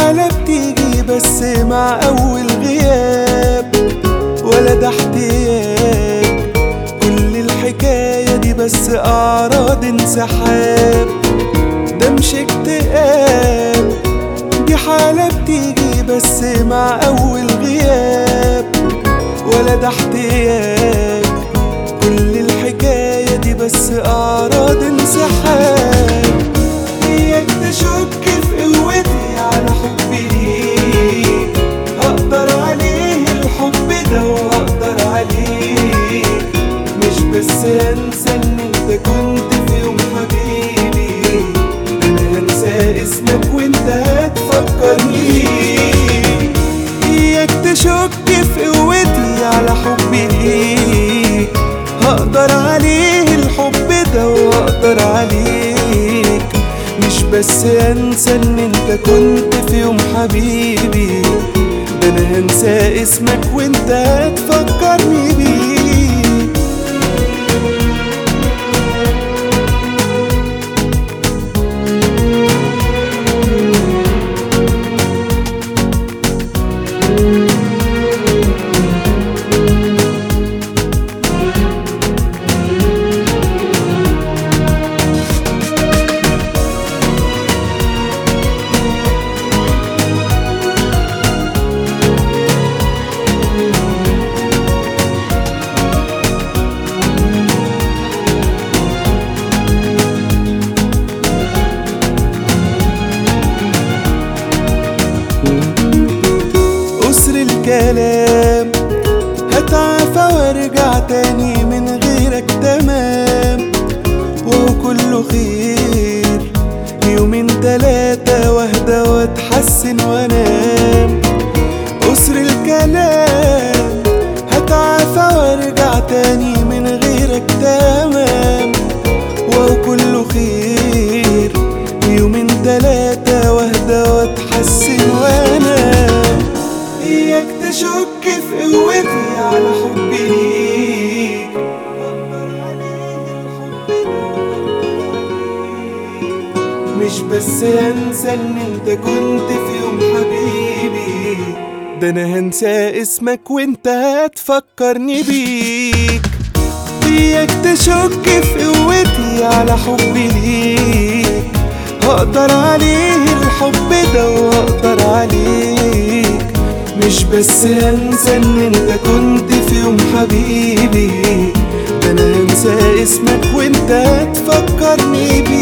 حالة بتيجي بس مع أول غياب ولا ده احتياج كل الحكاية دي بس أعراض انسحاب ده مش اكتئاب دي حالة بتيجي بس مع أول غياب ولا ده احتياج كل الحكاية دي بس أعراض انسحاب إياك تشك في قوتي على حبي ليك هقدر عليه الحب ده وهقدر عليك مش بس هنسى ان انت كنت في يوم حبيبي انا هنسى اسمك وانت هتفكرني بيه. اياك تشك في قوتي على حبي ليك هقدر عليه الحب ده وهقدر عليك مش بس انسى ان انت كنت في يوم حبيبي ده انا هنسى اسمك وانت هتفكرني بيه أسر الكلام هتعافى وارجع تاني من غيرك تمام وهو كله خير يومين تلاتة واهدى واتحسن وانام أسر الكلام هتعافى وارجع تاني من غيرك تمام وهو كله خير يومين تلاتة واهدى واتحسن وانام اياك تشك في قوتي على حبي ليك مش بس هنسى ان انت كنت في يوم حبيبي ده انا هنسى اسمك وانت هتفكرني بيك اياك تشك في قوتي على حبي ليك هقدر عليه الحب ده وهقدر عليك مش بس هنسى ان انت كنت في يوم حبيبي ده انا هنسى اسمك وانت هتفكرني بيه